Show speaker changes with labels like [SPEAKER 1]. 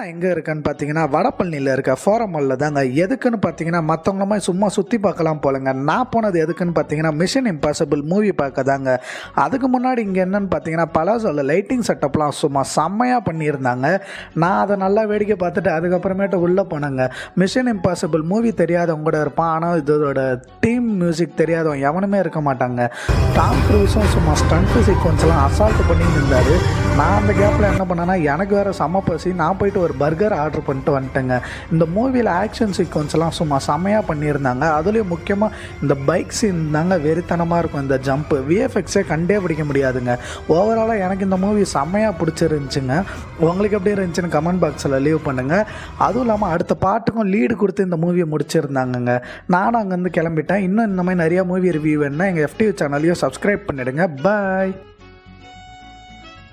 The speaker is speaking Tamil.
[SPEAKER 1] நான் எங்கே இருக்கேன்னு பார்த்தீங்கன்னா வடபழனியில் இருக்க ஃபோரம் மாலில் தாங்க எதுக்குன்னு பார்த்தீங்கன்னா மற்றவங்கள மாதிரி சும்மா சுற்றி பார்க்கலாம் போலங்க நான் போனது எதுக்குன்னு பார்த்தீங்கன்னா மிஷன் இம்பாசிபிள் மூவி பார்க்க தாங்க அதுக்கு முன்னாடி இங்கே என்னன்னு பார்த்தீங்கன்னா பலாசோல லைட்டிங் செட்டப்லாம் சும்மா செம்மையாக பண்ணியிருந்தாங்க நான் அதை நல்லா வேடிக்கை பார்த்துட்டு அதுக்கப்புறமேட்டு உள்ளே போனேங்க மிஷன் இம்பாசிபிள் மூவி தெரியாதவங்க கூட இருப்பான் ஆனால் இதோட டீம் மியூசிக் தெரியாதவன் எவனுமே இருக்க மாட்டாங்க டாம் க்ரூஸும் சும்மா ஸ்டண்ட் சீக்வன்ஸ்லாம் அசால்ட் பண்ணி இருந்தார் நான் அந்த கேப்பில் என்ன பண்ணேன்னா எனக்கு வேறு செம்ம பசி நான் போயிட்டு ஒரு பர்கர் ஆர்டர் பண்ணிட்டு வந்துட்டேங்க இந்த மூவியில் ஆக்ஷன் சீக்வன்ஸ்லாம் சும்மா செம்மையாக பண்ணியிருந்தாங்க அதுலேயும் முக்கியமாக இந்த பைக் சீன் தாங்க வெறித்தனமாக இருக்கும் இந்த ஜம்ப்பு விஎஃப்எக்ஸே கண்டே பிடிக்க முடியாதுங்க ஓவராலாக எனக்கு இந்த மூவி செம்மையாக பிடிச்சிருந்துச்சுங்க உங்களுக்கு எப்படி இருந்துச்சுன்னு கமெண்ட் பாக்ஸில் லீவ் பண்ணுங்கள் அதுவும் இல்லாமல் அடுத்த பாட்டுக்கும் லீடு கொடுத்து இந்த மூவியை முடிச்சிருந்தாங்கங்க நானும் அங்கேருந்து கிளம்பிட்டேன் இன்னும் இந்த மாதிரி நிறையா மூவி ரிவ்யூ வேணுன்னா எங்கள் எஃப்டிவி சேனலையும் சப்ஸ்கிரைப் பண்ணிடுங்க பாய்